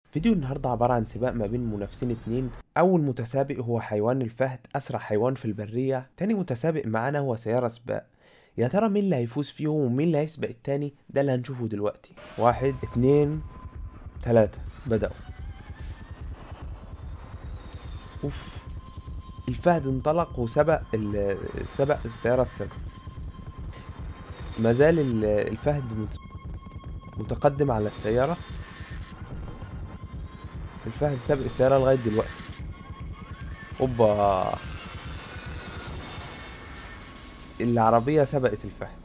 فيديو النهاردة عبارة عن سباق ما بين منافسين اتنين أول متسابق هو حيوان الفهد أسرع حيوان في البرية تاني متسابق معانا هو سيارة سباق يا ترى مين اللي هيفوز فيهم ومين اللي هيسبق التاني ده اللي هنشوفه دلوقتي واحد اتنين تلاتة بدأوا اوف الفهد انطلق وسبق ال- سبق السيارة السبق مازال ال- الفهد مت- متقدم على السيارة الفهد سابق السيارة لغاية دلوقتي اوبا العربية سبقت الفهد